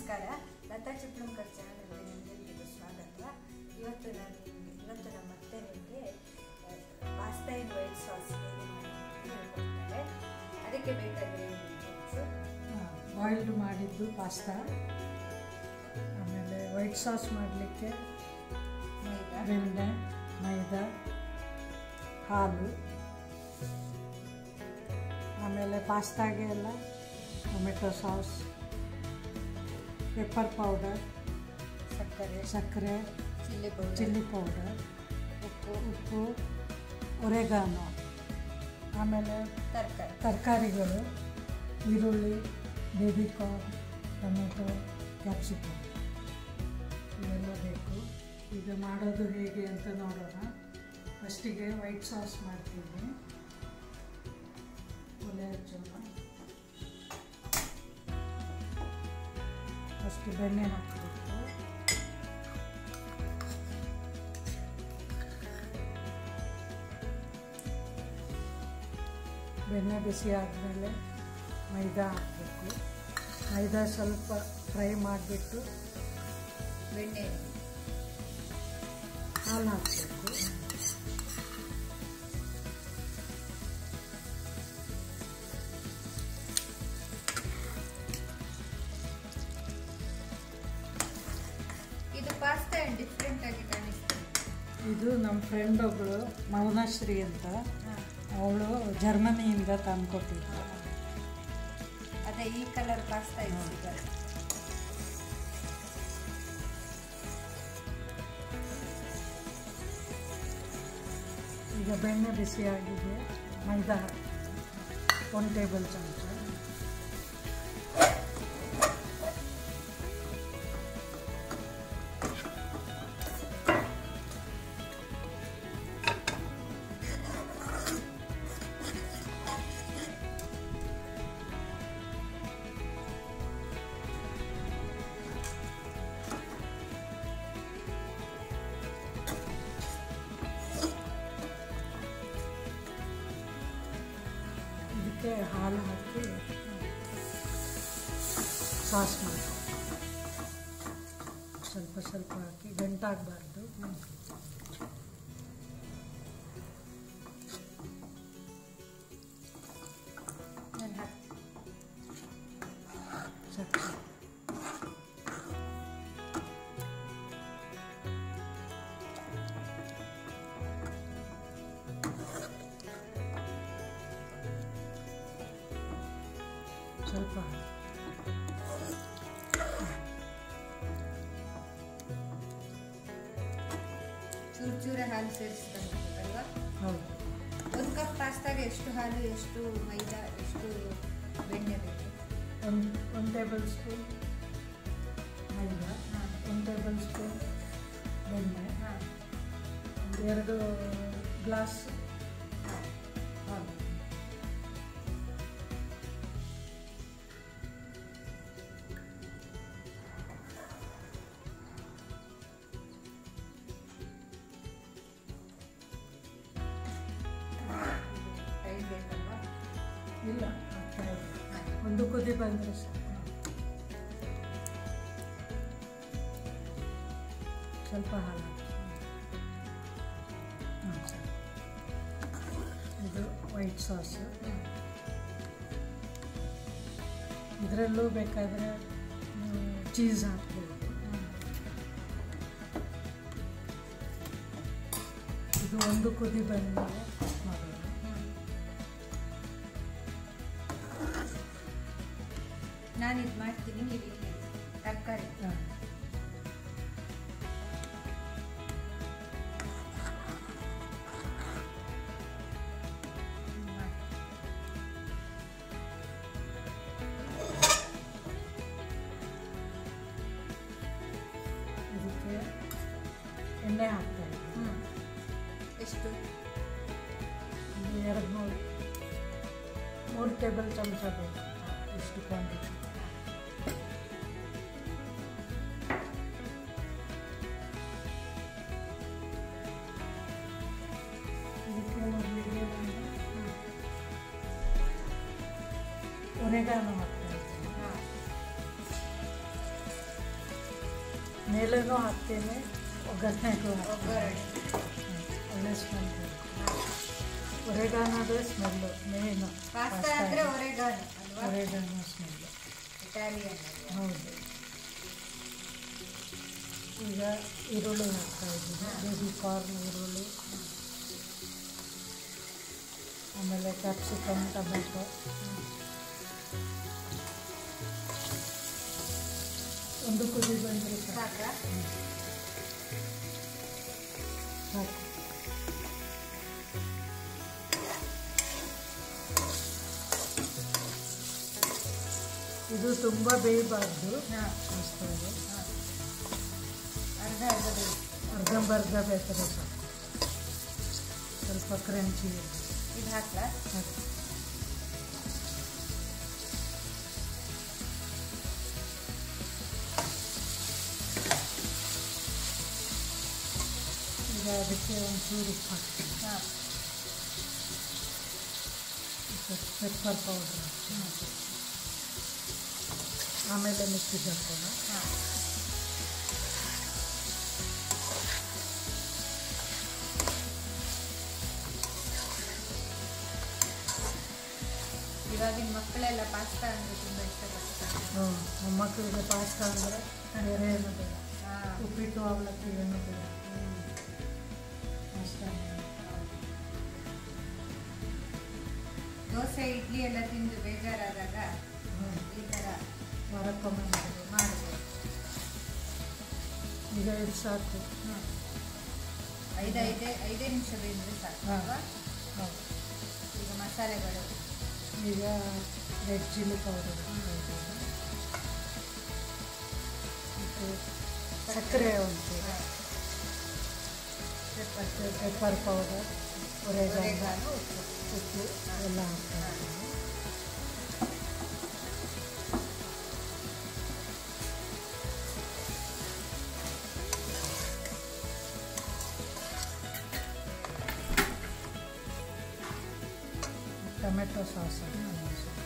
ನಮಸ್ಕಾರ ಲತಾ ಚಿಪ್ಲಂಕರ್ ಚಾನಲ್ಗೆ ನಿಮಗೆಲ್ಲರಿಗೂ ಸ್ವಾಗತ ಇವತ್ತು ನಾನು ನಿಮ್ಗೆ ಇವತ್ತು ನಮ್ಮ ಅತ್ತೆ ನಿಮಗೆ ಪಾಸ್ತಾ ಇನ್ ವೈಟ್ ಸಾಸ್ ಹೇಗೆ ಮಾಡಿ ಅಂತ ಹೇಳ್ಕೊಡ್ತಾರೆ ಅದಕ್ಕೆ ಬೇಕಾದ ಬಾಯ್ಲ್ಡ್ ಮಾಡಿದ್ದು ಪಾಸ್ತಾ ಆಮೇಲೆ ವೈಟ್ ಸಾಸ್ ಮಾಡಲಿಕ್ಕೆ ಮೈದಾ ಬೆಣ್ಣೆ ಮೈದಾ ಹಾಲು ಆಮೇಲೆ ಪಾಸ್ತಾಗೆ ಎಲ್ಲ ಟೊಮೆಟೊ ಸಾಸ್ ಪೆಪ್ಪರ್ ಪೌಡರ್ ಸಕ್ಕರೆ ಸಕ್ಕರೆ ಚಿಲ್ಲಿ ಪೌಡರ್ ಚಿಲ್ಲಿ ಪೌಡರ್ ಉಪ್ಪು ಉಪ್ಪು ಒರೆಗಾನೋ ಆಮೇಲೆ ತರಕಾರಿ ತರಕಾರಿಗಳು ಈರುಳ್ಳಿ ಬೇಬಿಕಾರ್ನ್ ಟೊಮೆಟೊ ಕ್ಯಾಪ್ಸಿಕಮ್ ಇವೆಲ್ಲ ಬೇಕು ಈಗ ಮಾಡೋದು ಹೇಗೆ ಅಂತ ನೋಡೋಣ ಫಸ್ಟಿಗೆ ವೈಟ್ ಸಾಸ್ ಮಾಡ್ತೀನಿ ಒಲೆ ಹಚ್ಚೋಣ ಫಸ್ಟ್ ಬೆಣ್ಣೆ ಹಾಕಬೇಕು ಬೆಣ್ಣೆ ಬಿಸಿ ಆದಮೇಲೆ ಮೈದಾ ಹಾಕಬೇಕು ಮೈದಾ ಸ್ವಲ್ಪ ಫ್ರೈ ಮಾಡಿಬಿಟ್ಟು ಬೆಣ್ಣೆ ಹಾಲು ಹಾಕಬೇಕು ಇದು ಪಾಸ್ತಾ ಡಿಫ್ರೆಂಟ್ ಆಗಿ ಕಾಣಿಸ್ತದೆ ಇದು ನಮ್ಮ ಫ್ರೆಂಡ್ ಒಬ್ಬಳು ಮೌನಶ್ರೀ ಅಂತ ಹಾಂ ಅವಳು ಜರ್ಮನಿಯಿಂದ ತಂದ್ಕೊಟ್ಟಿದ್ದು ಅದೇ ಈ ಕಲರ್ ಪಾಸ್ತಾ ಇದು ಸಿಗಲ್ಲ ಈಗ ಬೆಣ್ಣೆ ಬಿಸಿ ಆಗಿದೆ ಮೈದಾ ಹಾಕ್ತೀನಿ ಒಂದು ಟೇಬಲ್ ಚಮಚ ಇದಕ್ಕೆ ಹಾಲು ಹಾಕಿ ಸಾಸ್ ಮಾಡಿ ಸ್ವಲ್ಪ ಸ್ವಲ್ಪ ಹಾಕಿ ಗಂಟಾಗಬಾರ್ದು ನಾನು ಹಾಕ್ತೀನಿ ಸಕ್ಕರೆ ಸ್ವಲ್ಪ ಹಾಕಿ. ಚೂರು ಚೂರ ಹಾಲು ಸೇರಿಸ್ಕೊಂಡ್ಬೇಕಲ್ವಾ ಹೌದು ಒಂದು ಕಪ್ ಪಾಸ್ತಾಗೆ ಎಷ್ಟು ಹಾಲು ಎಷ್ಟು ಮೈದಾ ಎಷ್ಟು ಬೆಣ್ಣೆ ಬೇಕು ಒಂದು ಒಂದು ಟೇಬಲ್ ಸ್ಪೂನ್ ಮೈದಾ ಹಾಂ ಒಂದು ಟೇಬಲ್ ಸ್ಪೂನ್ ಬೆಣ್ಣೆ ಹಾಂ ಒಂದು ಎರಡು ಗ್ಲಾಸ್ ಹಾಲು ಟೈಮ್ ಬೇಕಲ್ವಾ ಇಲ್ಲ ಆಗ್ತಾ ಇಲ್ಲ ಒಂದು ಕುದಿ ಬಂದರೆ ಸಾಕು ಸ್ವಲ್ಪ ಹಾಲು ಹಾಕಿ. ಹ್ಮ್, ಸರಿ. ಇದು ವೈಟ್ ಸಾಸ್ ಇದರಲ್ಲೂ ಬೇಕಾದರೆ ಚೀಸ್ ಹಾಕ್ಬೋದು ಇದು ಒಂದು ಕುದಿ ಬಂದಮೇಲೆ ಮಾಡೋದು ನಾನು ಇದು ಮಾಡ್ತೀನಿ ನೀವು ಇಲ್ಲಿ ತರಕಾರಿ ಹಾಂ ಇದಕ್ಕೆ ಎಣ್ಣೆ ಹಾಕ್ತಾ ಇದ್ದೀನಿ ಹ್ಞೂ ಎಷ್ಟು ಒಂದು ಎರಡು ಮೂರು ಮೂರು ಟೇಬಲ್ ಚಮಚ ಬೇಕು ಇಷ್ಟು ಕ್ವಾಂಟಿಟಿ ಇದಕ್ಕೆ ಮೊದಲಿಗೆ ನಾನು ಒರೆಗಾನು ಹಾಕ್ತಾ ಇದ್ದೀನಿ ಹಾಂ ಮೇಲೇನೂ ಹಾಕ್ತೀನಿ ಒಗ್ಗರಣೆಗೂ ಹಾಕ್ತೀನಿ. ಒಗ್ಗರಣೆ ಹ್ಮ್. ಒಳ್ಳೆ ಸ್ಮೆಲ್ ಒರೆಗಾನದೇ ಸ್ಮೆಲ್ಲು ಮೇಯ್ನು ಪಾಸ್ತಾ ಅಂದ್ರೆ ಒರೆಗಾನು ಅಲ್ವಾ ಒರೆಗಾನೋ ಸ್ಮೆಲ್ಲು ಇಟಾಲಿಯನ್ ಹೌದು ಈಗ ಈರುಳ್ಳಿ ಹಾಕ್ತಾ ಇದ್ದೀನಿ ಬೇಬಿ ಕಾರ್ನ್ ಈರುಳ್ಳಿ ಆಮೇಲೆ ಕ್ಯಾಪ್ಸಿಕಮ್ ಟೊಮೆಟೊ ಒಂದು ಕುದಿ ಬಂದರೆ ಸಾಕು ಸಾಕಾ ಸಾಕು ಇದು ತುಂಬ ಬೇಯಬಾರ್ದು ಹಾಂ ಅಷ್ಟೇ ಹಾಂ ಅರ್ಧ ಅರ್ಧ ಬೇಕು ಅರ್ಧಂಬರ್ಧ ಬೇಕಾದ್ರೆ ಸಾಕು ಸ್ವಲ್ಪ ಕ್ರಂಚಿ ಇರಬೇಕು ಇದು ಹಾಕ್ಲಾ ಸಾಕು ಈಗ ಅದಕ್ಕೆ ಒಂಚೂರು ಉಪ್ಪು ಹಾಕ್ತೀನಿ ಹಾಂ ಪೆಪ್ಪರ್ ಪೌಡ್ರ್ ಆಮೇಲೆ ಮಿಕ್ಸಿಗೆ ಹಾಕೋಣ ಹಾಂ ಇವಾಗಿನ ಮಕ್ಕಳೆಲ್ಲ ಪಾಸ್ತಾ ಅಂದ್ರೆ ತುಂಬ ಇಷ್ಟಪಡ್ತಾರೆ ಹ್ಞೂ ಮೊಮ್ಮಕ್ಕಳಿಗೆ ಪಾಸ್ತಾ ಅಂದರೆ ಬೇರೆ ಏನು ಬೇಡ ಹಾಂ ಉಪ್ಪಿಟ್ಟು ಅವಲಕ್ಕಿ ಏನು ಬೇಡ ಪಾಸ್ತಾ ದೋಸೆ ಇಡ್ಲಿ ಎಲ್ಲ ತಿಂದು ಬೇಜಾರಾದಾಗ ಹ್ಞೂ ಈ ಥರ ವಾರಕ್ಕೊಮ್ಮೆ ಮಾಡೋದು ಮಾಡ್ಬೋದು ಈಗ ಇದು ಸಾಕು ಹ್ಞೂ ಐದು ಐದೇ ಐದೇ ನಿಮಿಷ ಬೇಯಿದ್ರೆ ಸಾಕು ಹಾಂ. ಅಲ್ವಾ ಹೌದು ಈಗ ಮಸಾಲೆಗಳು ಈಗ ರೆಡ್ ಚಿಲ್ಲಿ ಪೌಡರ್ ಮತ್ತು ಸಕ್ಕರೆ ಒಂಚೂರು ಹಾಂ. Pepper pepper powder oregano oregano ಉಪ್ಪು ಉಪ್ಪು ಎಲ್ಲ ಹಾಕ್ತಾ ಇದ್ದೀನಿ ಟೊಮೆಟೊ ಸಾಸ್ ಹಾಕ್ತೀನಿ ಸ್ವಲ್ಪ.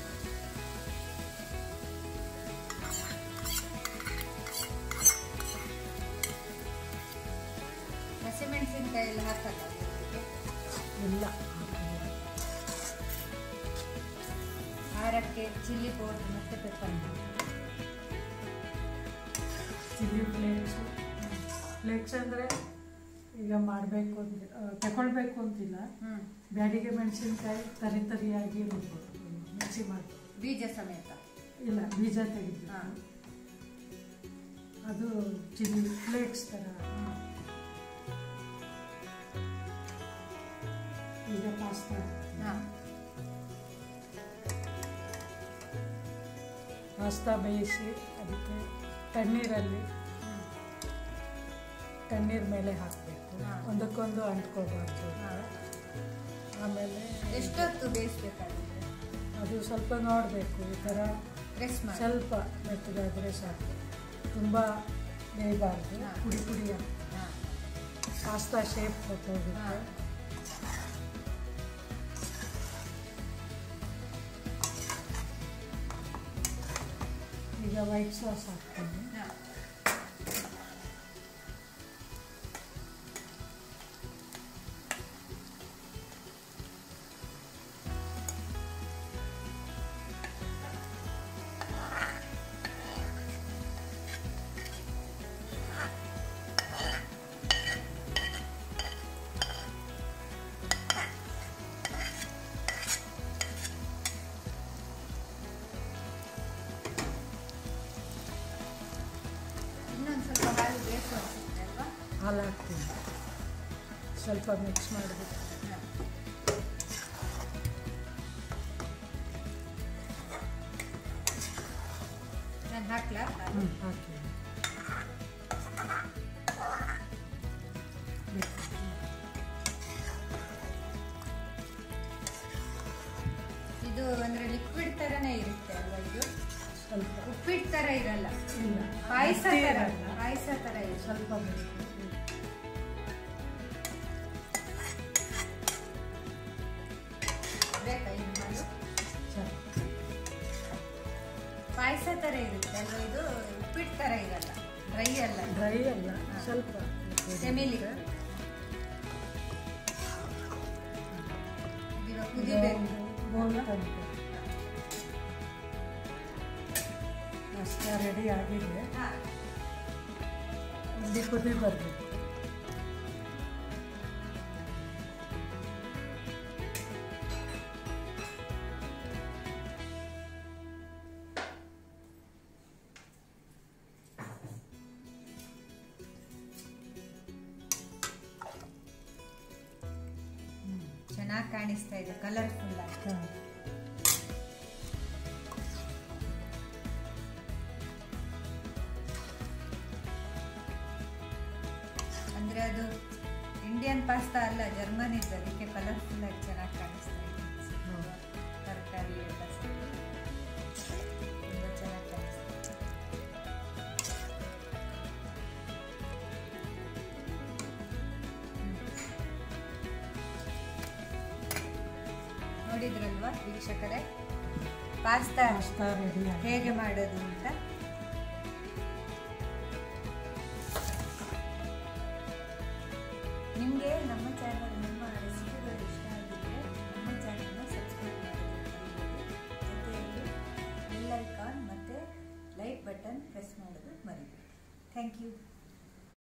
ಹಸಿಮೆಣಸಿನ್ಕಾಯಿ ಎಲ್ಲ ಹಾಕಲ್ಲ ಇದಕ್ಕೆ? ಇಲ್ಲ ಹಾಕಿಲ್ಲ. ಖಾರಕ್ಕೆ ಚಿಲ್ಲಿ ಪೌಡರ್ ಮತ್ತು ಪೆಪ್ಪರ್ ಚಿಲ್ಲಿ ಫ್ಲೇಕ್ಸು ಫ್ಲೇಕ್ಸ್ ಅಂದರೆ ಈಗ ಮಾಡಬೇಕು ಅಂತ ತಗೊಳ್ಬೇಕು ಅಂತಿಲ್ಲ ಹ್ಞೂ ಬ್ಯಾಡಿಗೆ ಮೆಣಸಿನ್ಕಾಯಿ ತರಿ ತರಿಯಾಗಿ ರುಬ್ಬೋದು ಮಿಕ್ಸಿ ಮಾಡಿ ಬೀಜ ಸಮೇತ ಇಲ್ಲ ಬೀಜ ತೆಗೆದು ಹಾಂ ಅದು ಚಿಲ್ಲಿ ಫ್ಲೇಕ್ಸ್ ಥರ ಈಗ ಪಾಸ್ತಾ ಹಾಂ ಪಾಸ್ತಾ ಬೇಯಿಸಿ ಅದಕ್ಕೆ ತಣ್ಣೀರಲ್ಲಿ ತಣ್ಣೀರ್ ಮೇಲೆ ಹಾಕಬೇಕು ಹಾ. ಒಂದಕ್ಕೊಂದು ಅಂಟ್ಕೋಬಾರ್ದು ಹಾಂ ಆಮೇಲೆ ಎಷ್ಟೊತ್ತು ಬೇಯಿಸ್ಬೇಕಾಗುತ್ತೆ ಅದು ಸ್ವಲ್ಪ ನೋಡಬೇಕು ಈ ಥರ ಪ್ರೆಸ್ ಮಾಡಿ ಸ್ವಲ್ಪ ಮೆತ್ತಗಾದರೆ ಸಾಕು ತುಂಬ ಬೇಯಬಾರ್ದು ಹಾ. ಪುಡಿ ಪುಡಿ ಹಾಂ ಪಾಸ್ತಾ ಶೇಪ್ ಕೊಟ್ಟೋಗುತ್ತೆ ಹಾಂ ಈಗ ವೈಟ್ ಸಾಸ್ ಹಾಕ್ತೀನಿ ಹಾಂ ಇನ್ನೊಂದು ಸ್ವಲ್ಪ ಹಾಲು ಬೇಕು ಅನ್ಸುತ್ತೆ ಅಲ್ವಾ ಹಾಲು ಹಾಕ್ತೀನಿ ಸ್ವಲ್ಪ ಮಿಕ್ಸ್ ಮಾಡಿಬಿಟ್ಟು ಹಾಂ ನಾನು ಹಾಕ್ಲಾ ಹಾಲು? ಹ್ಞೂ ಹಾಕಿ ಇದು ಅಂದ್ರೆ ಲಿಕ್ವಿಡ್ ತರನೇ ಇರುತ್ತೆ ಅಲ್ವಾ ಇದು ಸ್ವಲ್ಪ ಉಪ್ಪಿಟ್ಟು ತರ ಇರಲ್ಲ ಇಲ್ಲ ಪಾಯಸ ಗಟ್ಟಿ ತರ ಇರಲ್ಲ. ಪಾಯಸ ತರ ಇದೆ ಸ್ವಲ್ಪ ಬೇಕು ಬೇಕಾ ಇನ್ನು ಹಾಲು ಸರಿ ಪಾಯಸ ತರ ಇರುತ್ತೆ ಅಲ್ವಾ ಇದು ಉಪ್ಪಿಟ್ಟು ತರ ಇರಲ್ಲ ಡ್ರೈ ಅಲ್ಲ ಡ್ರೈ ಅಲ್ಲ ಸ್ವಲ್ಪ ಸೆಮಿ ಇವಾಗ ಕುದಿಬೇಕು ಬೋಲ್ ತಂದು ಅಷ್ಟ ರೆಡಿ ಆಗಿದೆ ಹಾ ಒಂದು ಕುದಿ ಬರಬೇಕು ಚೆನ್ನಾಗಿ ಕಾಣಿಸ್ತಾ ಇದೆ ಕಲರ್ಫುಲ್ ಆಗಿ ಹಾಂ ಅಂದ್ರೆ ಅದು ಇಂಡಿಯನ್ ಪಾಸ್ತಾ ಅಲ್ಲ ಜರ್ಮನ್ ಇದ್ದು ಅದಕ್ಕೆ ಕಲರ್ಫುಲ್ ಆಗಿ ಚೆನ್ನಾಗಿ ಕಾಣಿಸ್ತಾ ಇದೆ ತರಕಾರಿ ಎಲ್ಲ ಸೇರಿ ತುಂಬ ಚೆನ್ನಾಗಿ ಕಾಣಿಸ್ತಾ ಇದೆ ನೋಡಿದ್ರಲ್ವಾ ವೀಕ್ಷಕರೇ ಪಾಸ್ತಾ ಪಾಸ್ತಾ ರೆಡಿ ಆಗಿದೆ ಹೇಗೆ ಮಾಡೋದು ಅಂತ ನಿಮಗೆ ನಮ್ಮ ಚಾನಲ್ ನಮ್ಮ ರೆಸಿಪಿಗಳು ಇಷ್ಟ ಆಗಿದ್ರೆ ನಮ್ಮ ಚಾನಲ್ನ ಸಬ್ಸ್ಕ್ರೈಬ್ ಮಾಡೋದು ಜೊತೆಯಲ್ಲಿ ಬೆಲ್ ಐಕಾನ್ ಮತ್ತು ಲೈಕ್ ಬಟನ್ ಪ್ರೆಸ್ ಮಾಡೋದು ಮರಿಬೇಡಿ ಥ್ಯಾಂಕ್ ಯು